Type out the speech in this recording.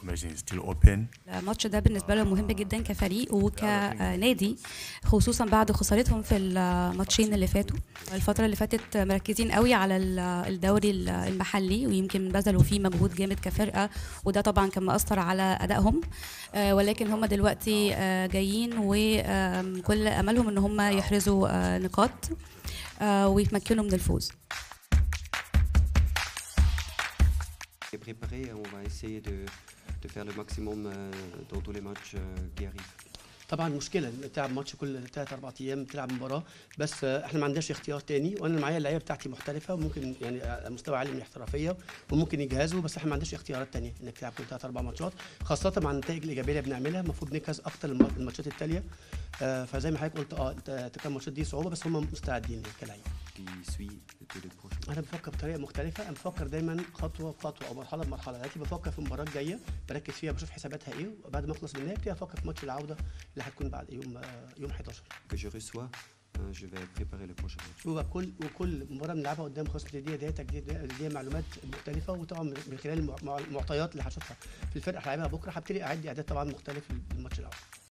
conversion is still open. الماتش ده بالنسبه لهم مهم جدا كفريق وكنادي خصوصا بعد خسارتهم في الماتشين اللي فاتوا الفتره اللي فاتت مركزين قوي على ال- الدوري ال- المحلي ويمكن بذلوا فيه مجهود جامد كفرقه وده طبعا كان مأثر على ادائهم آه، ولكن هم دلوقتي آه، جايين وكل املهم ان هم يحرزوا آه، نقاط آه، ويتمكنوا من الفوز est préparé. On va essayer de, de faire le maximum euh, dans tous les matchs euh, qui arrivent. طبعا مشكله إنك تلعب ماتش كل ثلاث اربع ايام تلعب مباراه بس آه، احنا ما عندناش اختيار تاني وانا معايا اللعيبه بتاعتي محترفه وممكن يعني على مستوى عالي من الاحترافيه وممكن يجهزوا بس احنا ما عندناش اختيارات تانية انك تلعب كل ثلاث اربع ماتشات خاصه مع النتائج الايجابيه اللي بنعملها المفروض نجهز اكتر الم- الماتشات التاليه آه، فزي ما حضرتك قلت اه انت كان الماتشات دي صعوبه بس هم مستعدين كلاعب Qui suit tous les prochains. انا بفكر بطريقه مختلفه انا بفكر دايما خطوه بخطوه او مرحله بمرحله دلوقتي بفكر في المباراه الجايه بركز فيها بشوف حساباتها ايه وبعد ما اخلص منها ابتدي افكر في ماتش العوده اللي هتكون بعد يوم آه، يوم 11 Que je reçois, euh, je vais préparer le prochain match. وكل وكل مباراه بنلعبها قدام خصم تديها داتا جديده تديها معلومات مختلفه وطبعا من خلال المع- المعطيات اللي هشوفها في الفرقه هلعبها بكره هبتدي اعد اعداد طبعا مختلف للماتش الاول